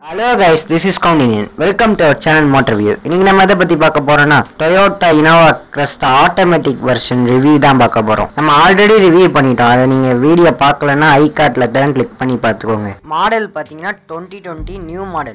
hello guys this is Kaundinyan welcome to our channel motor view இன்னைக்கு நம்ம எதை பத்தி பார்க்க போறோம்னா Toyota Innova Crysta automatic version review தான் பார்க்க போறோம் நம்ம ஆல்ரெடி ரிவ்யூ பண்ணிட்டோம் அதை நீங்க வீடியோ பார்க்கலன்னா ஐ கார்ட்ல தான் கிளிக் பண்ணி பார்த்துக்கோங்க மாடல் பாத்தீங்கன்னா டுவெண்ட்டி டுவெண்ட்டி நியூ மாடல்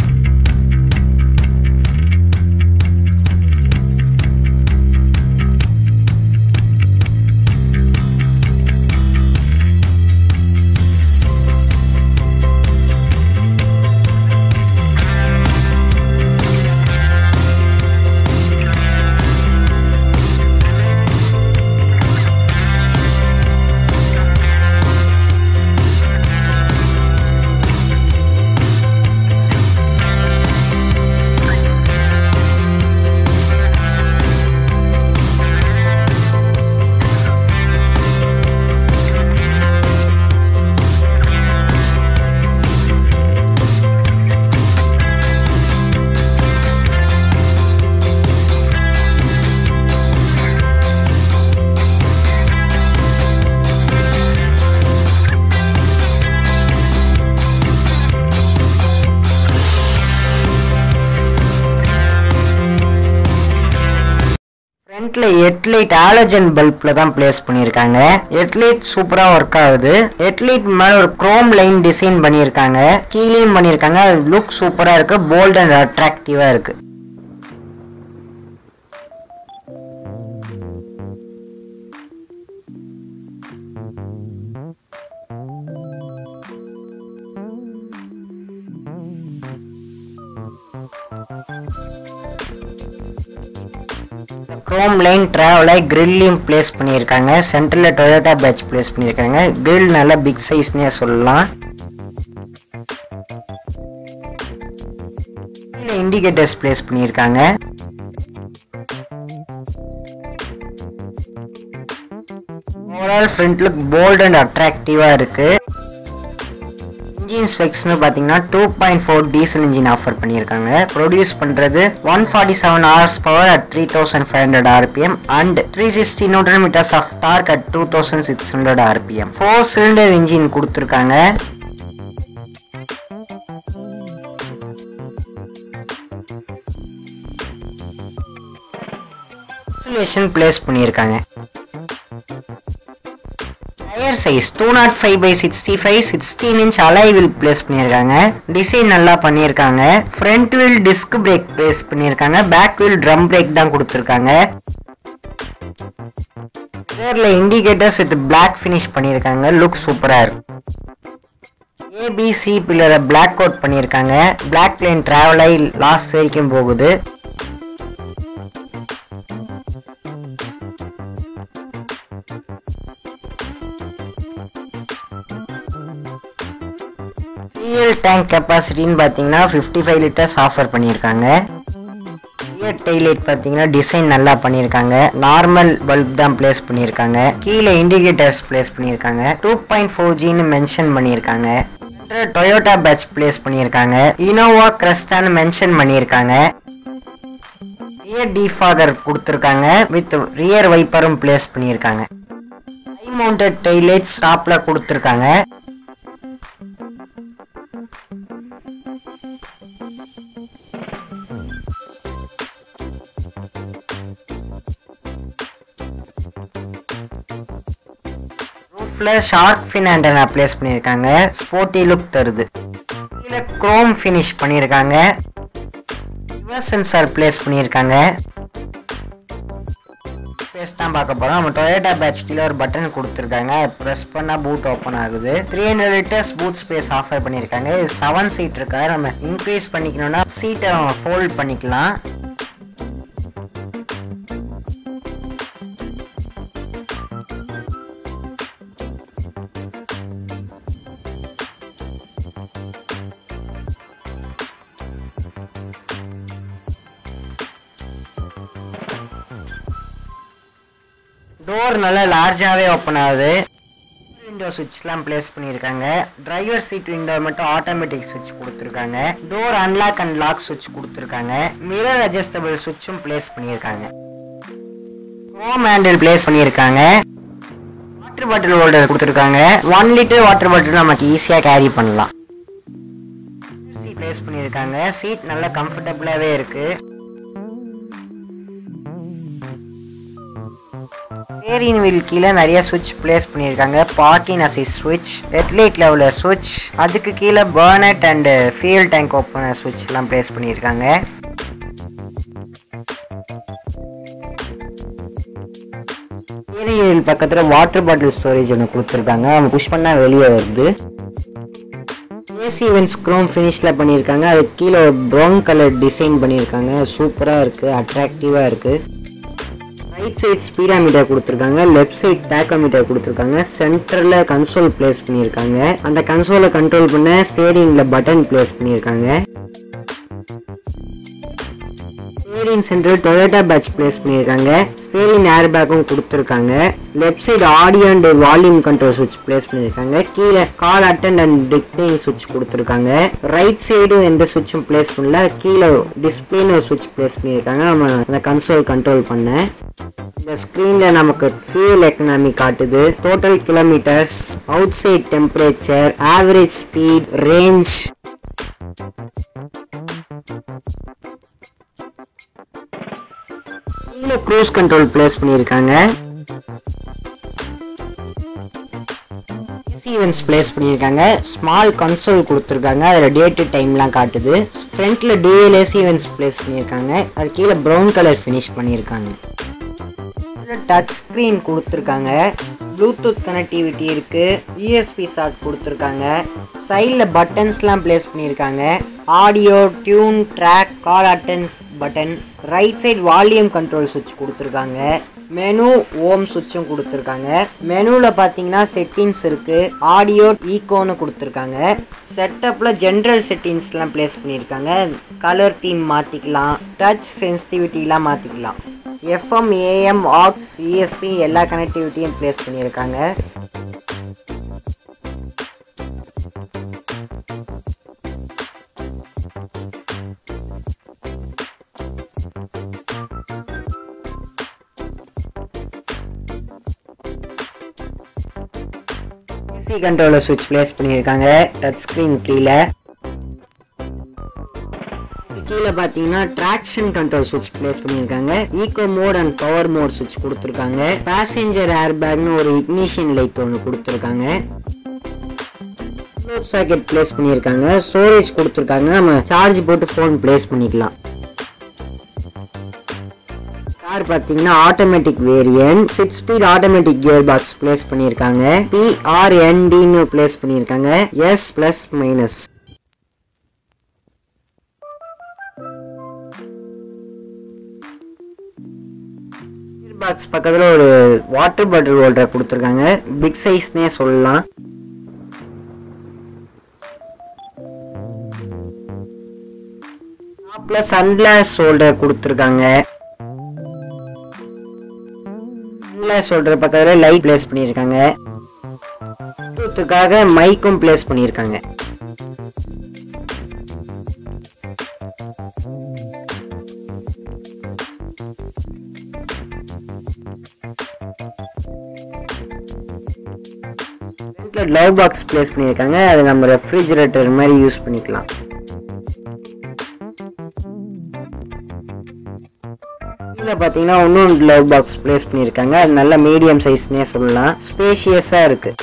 ஃப்ரண்ட்ல ஹெட்லைட் ஆலஜன் பல்ப்ல தான் பிளேஸ் பண்ணியிருக்காங்க ஹெட்லைட் சூப்பரா ஒர்க் ஆகுது ஹெட்லைட் மேல ஒரு குரோம் லைன் டிசைன் பண்ணியிருக்காங்க கீழேயும் பண்ணியிருக்காங்க லுக் சூப்பரா இருக்கு போல்ட் அண்ட் அட்ராக்டிவா இருக்கு குரோம் லைன் டிராவலை கிரில்லையும் பிளேஸ் பண்ணியிருக்காங்க சென்டரில் டொயோட்டா பேட்ச் பிளேஸ் பண்ணியிருக்காங்க கிரில் நல்லா பிக் சைஸ்னே சொல்லலாம் கீழே இண்டிகேட்டர்ஸ் பிளேஸ் பண்ணியிருக்காங்க overall front look bold and அட்ராக்டிவாக இருக்கு இன்ஜின் ஸ்பெக்ஸ்னு பார்த்தீங்கன்னா two point four diesel engine offer பண்ணியிருக்காங்க ப்ரொடியூஸ் பண்ணுறது one forty seven hours power at three thousand five hundred rpm and three sixty newton meters of torque at two thousand six hundred rpm four cylinder engine கொடுத்துருக்காங்க insulation place பண்ணியிருக்காங்க tyre size two nought five by sixty five sixteen inch alloy wheel place பண்ணியிருக்காங்க design நல்லா பண்ணியிருக்காங்க front wheel disc brake place பண்ணியிருக்காங்க back wheel drum brake தான் கொடுத்துருக்காங்க ரியர்ல indicators with black finish பண்ணியிருக்காங்க லுக் சூப்பரா இருக்கு ஏபிசி பில்லரை பிளாக் கோட் பண்ணியிருக்காங்க பிளாக் லைன் டிராவல் ஆகி லாஸ்ட் வரைக்கும் போகுது ஃபியூல் டேங்க் கெப்பாசிட்டின்னு பார்த்தீங்கன்னா ஃபிஃப்டி ஃபைவ் லிட்டர்ஸ் ஆஃபர் பண்ணியிருக்காங்க ரியர் டெய்லைட் பார்த்தீங்கன்னா டிசைன் நல்லா பண்ணியிருக்காங்க நார்மல் பல்ப் தான் பிளேஸ் பண்ணியிருக்காங்க கீழே இண்டிகேட்டர்ஸ் பிளேஸ் பண்ணியிருக்காங்க டூ பாயிண்ட் ஃபோர் ஜின்னு மென்ஷன் பண்ணியிருக்காங்க டொயோட்டா பேட்ச் பிளேஸ் பண்ணியிருக்காங்க இனோவா கிரஸ்டான்னு மென்ஷன் பண்ணியிருக்காங்க ரியர் டிஃபாகர் கொடுத்துருக்காங்க வித் ரியர் வைப்பரும் பிளேஸ் பண்ணியிருக்காங்க ஹை மவுண்டட் டெய்லைட்ஸ் டாப்ல கொடுத்துருக்காங்க ரூஃப்ல ஷார்க் ஃபின் ஆண்டனா பிளேஸ் பண்ணியிருக்காங்க ஸ்போர்ட்டி லுக் தருது கீழே குரோம் ஃபினிஷ் பண்ணியிருக்காங்க ரிவர்ஸ் சென்சார் பிளேஸ் பண்ணியிருக்காங்க ஸ்பேஸ் தான் பார்க்க போறோம் நம்ம டொயோட்டா பேட்ச் கீழே ஒரு பட்டன் கொடுத்துருக்காங்க ப்ரெஸ் பண்ணா பூட் ஓப்பன் ஆகுது three hundred litres boot space offer பண்ணியிருக்காங்க இது செவன் சீட் இருக்கா நம்ம இன்க்ரீஸ் பண்ணிக்கணும்னா சீட்டை ஃபோல்ட் பண்ணிக்கலாம் டோர் நல்லா லார்ஜாவே ஓப்பன் ஆகுது விண்டோ சுவிட்ச்லாம் பிளேஸ் பண்ணியிருக்காங்க டிரைவர் சீட் விண்டோ மட்டும் ஆட்டோமேட்டிக் சுவிட்ச் கொடுத்துருக்காங்க டோர் அன்லாக் அண்ட் லாக் சுவிட்ச் கொடுத்துருக்காங்க மிரர் அட்ஜஸ்டபிள் சுவிட்சும் பிளேஸ் பண்ணியிருக்காங்க ஹோம் ஹேண்டில் பிளேஸ் பண்ணியிருக்காங்க வாட்டர் பாட்டில் ஹோல்டர் கொடுத்துருக்காங்க ஒன் லிட்டர் வாட்டர் பாட்டில் நமக்கு ஈஸியாக கேரி பண்ணலாம் ப்ளேஸ் பண்ணியிருக்காங்க சீட் நல்லா கம்ஃபர்டபுளாகவே இருக்கு ஸ்டேரிங் வீல் கீழே நிறைய சுவிட்ச் ப்ளேஸ் பண்ணியிருக்காங்க பார்க்கிங் அசிஸ் சுவிட்ச் ஹெட்லைட்டில் உள்ள சுவிட்ச் அதுக்கு கீழே bonnet and fuel tank opener சுவிட்ச்லாம் ப்ளேஸ் பண்ணியிருக்காங்க ஸ்டேரிங் வீல் பக்கத்தில் வாட்டர் பாட்டில் ஸ்டோரேஜ் ஒன்று கொடுத்துருக்காங்க அவங்க புஷ் பண்ணால் வெளியே வருது ஏசி வென்ஸ் க்ரோம் ஃபினிஷில் பண்ணியிருக்காங்க அது கீழே ப்ரௌன் கலர் டிசைன் பண்ணியிருக்காங்க சூப்பராக இருக்குது அட்ராக்டிவாக இருக்குது ரைட் சைட் ஸ்பீடாமீட்டர் கொடுத்துருக்காங்க லெஃப்ட் சைட் டேக்கோமீட்டர் கொடுத்துருக்காங்க சென்டரில் கன்சோல் பிளேஸ் பண்ணியிருக்காங்க அந்த கன்சோலை கண்ட்ரோல் பண்ண ஸ்டேரிங்கில் பட்டன் பிளேஸ் பண்ணியிருக்காங்க steering centre Toyota badge place பண்ணியிருக்காங்க ஸ்டேரிங் ஏர் பேக்கும் கொடுத்துருக்காங்க left side audio and volume control சுவிட்ச் பிளேஸ் பண்ணியிருக்காங்க கீழே கால் அட்டன் அண்ட் டிக்டேங் சுவிட்ச் கொடுத்துருக்காங்க ரைட் சைடும் எந்த சுவிட்சும் பிளேஸ் பண்ணல கீழே டிஸ்பிளேன்னு ஒரு சுவிட்ச் பிளேஸ் பண்ணியிருக்காங்க நம்ம அந்த கன்சோல் கண்ட்ரோல் பண்ண இந்த ஸ்க்ரீன்ல நமக்கு ஃபியூல் எக்கனாமி காட்டுது total kilometres outside temperature average speed range கீழே க்ரூஸ் கண்ட்ரோல் பிளேஸ் பண்ணியிருக்காங்க ஈவெண்ட்ஸ் பிளேஸ் பண்ணியிருக்காங்க ஸ்மால் கன்சோல் கொடுத்துருக்காங்க அதில் டேட்டு டைம்லாம் காட்டுது ஃப்ரண்ட்டில் டூஎல் ஏசி ஈவெண்ட்ஸ் பிளேஸ் பண்ணியிருக்காங்க அது கீழே ப்ரௌன் கலர் ஃபினிஷ் பண்ணியிருக்காங்க டச் ஸ்க்ரீன் கொடுத்துருக்காங்க ப்ளூடூத் கனெக்டிவிட்டி இருக்கு யூஎஸ்பி ஷார்ட் கொடுத்துருக்காங்க சைடில் பட்டன்ஸ்லாம் பிளேஸ் பண்ணியிருக்காங்க audio tune track call attend button right side volume control சுவிட்ச் கொடுத்துருக்காங்க மெனு ஓம் சுவிட்சும் கொடுத்துருக்காங்க மெனுவில் பார்த்தீங்கன்னா செட்டிங்ஸ் இருக்குது ஆடியோ ஈகோன்னு கொடுத்துருக்காங்க செட்டப்பில் ஜென்ரல் செட்டிங்ஸ்லாம் ப்ளேஸ் பண்ணியிருக்காங்க கலர் தீம் மாற்றிக்கலாம் டச் சென்சிட்டிவிட்டிலாம் மாற்றிக்கலாம் எஃப்எம் ஏஎம் ஆக்ஸ் இஎஸ்பி எல்லா கனெக்டிவிட்டியும் ப்ளேஸ் பண்ணியிருக்காங்க ஏசி கண்ட்ரோலர் சுவிட்ச் ப்ளேஸ் பண்ணியிருக்காங்க டச் ஸ்க்ரீன் கீழே கீழே பார்த்தீங்கன்னா ட்ராக்ஷன் கண்ட்ரோல் சுவிட்ச் ப்ளேஸ் பண்ணியிருக்காங்க eco mode and power mode சுவிட்ச் கொடுத்துருக்காங்க பேசஞ்சர் ஏர் பேக்னு ஒரு இக்னிஷன் லைட் ஒன்று கொடுத்துருக்காங்க சாக்கெட் ப்ளேஸ் பண்ணியிருக்காங்க ஸ்டோரேஜ் கொடுத்துருக்காங்க நம்ம சார்ஜ் போட்டு ஃபோன் ப்ளேஸ் பண்ணிக்கலாம் கார் பார்த்தீங்கன்னா automatic variant six speed automatic gear box place பண்ணியிருக்காங்க பிஆர்என்டின்னு ப்ளேஸ் பண்ணியிருக்காங்க S plus minus gear box பக்கத்தில் ஒரு வாட்டர் பாட்டில் ஹோல்டர் கொடுத்துருக்காங்க பிக் சைஸ்னே சொல்லலாம் டாப்ல சன்கிளாஸ் ஹோல்டர் கொடுத்துருக்காங்க சன்கிளாஸ் ஹோல்டர் பக்கத்தில் லைட் பிளேஸ் பண்ணியிருக்காங்க ப்ளூடூத்துக்காக மைக்கும் பிளேஸ் பண்ணியிருக்காங்க லவ் பாக்ஸ் பிளேஸ் பண்ணியிருக்காங்க அது நம்ம ரெஃப்ரிஜரேட்டர் மாதிரி யூஸ் பண்ணிக்கலாம் கீழே பார்த்தீங்கன்னா இன்னும் லவ் பாக்ஸ் பிளேஸ் பண்ணியிருக்காங்க அது நல்ல மீடியம் சைஸ்னே சொல்லலாம் ஸ்பேஷியஸாக இருக்கு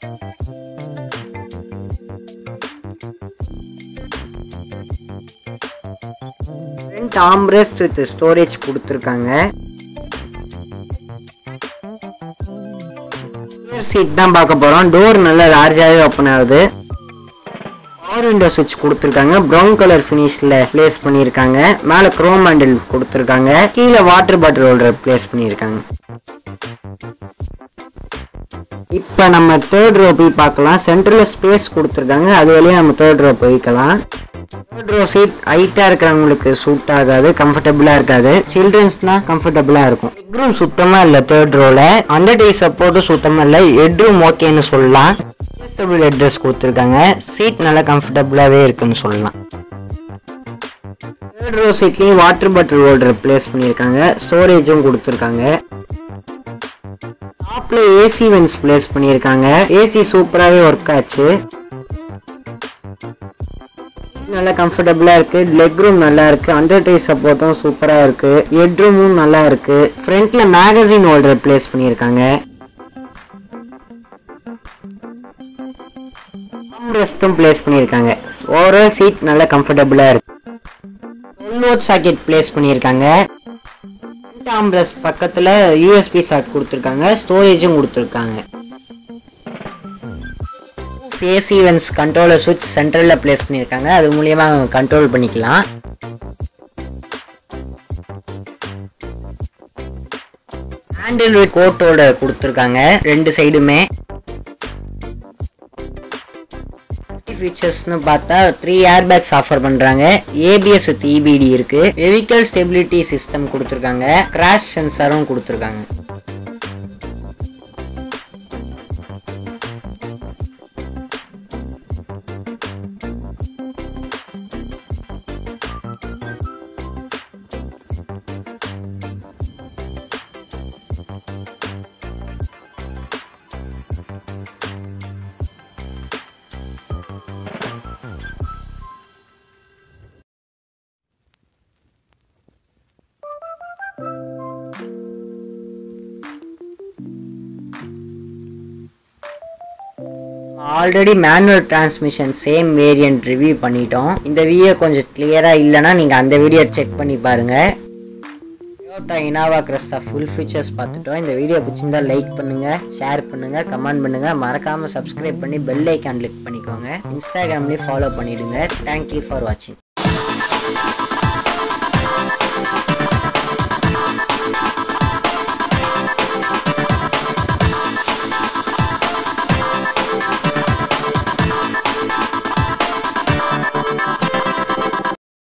ஃப்ரண்ட் ஆம்ரெஸ்ட் வித் ஸ்டோரேஜ் கொடுத்துருக்காங்க சீட் தான் பார்க்க போகிறோம் டோர் நல்லா லார்ஜாகவே ஓப்பன் ஆகுது பவர் விண்டோ சுவிட்ச் கொடுத்துருக்காங்க ப்ரௌன் கலர் ஃபினிஷில் ப்ளேஸ் பண்ணியிருக்காங்க மேலே க்ரோம் ஹேண்டில் கொடுத்துருக்காங்க கீழே வாட்டர் பாட்டில் ஹோல்டர் ப்ளேஸ் பண்ணியிருக்காங்க இப்போ நம்ம தேர்ட் ரோ போய் பார்க்கலாம் சென்டரில் ஸ்பேஸ் கொடுத்துருக்காங்க அது வழியாக நம்ம தேர்ட் ரோ போய்க்கலாம் தேர்ட் ரோ சீட் ஹைட்டாக இருக்கிறவங்களுக்கு சூட் ஆகாது கம்ஃபர்டபுளாக இருக்காது சில்ட்ரன்ஸ்னா கம்ஃபர்டபுளாக இருக்கும் ஹெட்ரூம் சுத்தமாக இல்லை தேர்ட் ரோவில் அண்டர் டே சப்போர்ட்டும் சுத்தமாக இல்லை ஹெட்ரூம் ஓகேன்னு சொல்லலாம் அட்ஜஸ்டபிள் ஹெட்ரஸ் கொடுத்துருக்காங்க சீட் நல்லா கம்ஃபர்டபுளாகவே இருக்குன்னு சொல்லலாம் தேர்ட் ரோ சீட்லேயும் வாட்டர் பாட்டில் ஹோல்டர் ப்ளேஸ் பண்ணியிருக்காங்க ஸ்டோரேஜும் கொடுத்துருக்காங்க டாப்ல ஏசி வென்ஸ் ப்ளேஸ் பண்ணியிருக்காங்க ஏசி சூப்பராகவே ஒர்க் ஆச்சு நல்லா கம்ஃபர்டபுளாக இருக்குது லெக் ரூம் நல்லா இருக்குது அண்டர் டை சப்போர்ட்டும் சூப்பராக இருக்குது ஹெட் ரூமும் நல்லா இருக்குது ஃப்ரண்ட்டில் மேகசின் ஹோல்டர் ப்ளேஸ் பண்ணியிருக்காங்க ரெஸ்ட்டும் ப்ளேஸ் பண்ணியிருக்காங்க ஓவரால் சீட் நல்லா கம்ஃபர்டபுளாக இருக்கு டுவெல் வோட் சாக்கெட் ப்ளேஸ் பண்ணியிருக்காங்க ஆம்ரஸ் பக்கத்தில் யூஎஸ்பி சாக் கொடுத்துருக்காங்க ஸ்டோரேஜும் கொடுத்துருக்காங்க ஃபேஸ் ஈவென்ட்ஸ் கண்ட்ரோலர் சுவிட்ச் சென்டரில் ப்ளேஸ் பண்ணியிருக்காங்க அது மூலியமா கண்ட்ரோல் பண்ணிக்கலாம் ஹேண்டில் வித் கோட்டோட கொடுத்துருக்காங்க ரெண்டு சைடுமே ஃபீச்சர்ஸ்னு பார்த்தா த்ரீ ஏர் பேக்ஸ் ஆஃபர் பண்ணுறாங்க ஏபிஎஸ் வித் இபிடி இருக்கு வெஹிக்கல் ஸ்டெபிலிட்டி சிஸ்டம் கொடுத்துருக்காங்க கிராஷ் சென்சாரும் கொடுத்துருக்காங்க already manual transmission same variant review பண்ணிட்டோம் இந்த வீடியோ கொஞ்சம் கிளியராக இல்லைன்னா நீங்கள் அந்த வீடியோ செக் பண்ணி பாருங்கள் Toyota Innova Crysta full features பார்த்துட்டோம் இந்த வீடியோ பிடிச்சிருந்தா லைக் பண்ணுங்கள் ஷேர் பண்ணுங்கள் கமெண்ட் பண்ணுங்கள் மறக்காமல் சப்ஸ்கிரைப் பண்ணி பெல் ஐக்கான் கிளிக் பண்ணிக்கோங்க இன்ஸ்டாகிராம்லேயும் ஃபாலோ பண்ணிவிடுங்க தேங்க்யூ ஃபார் வாட்சிங்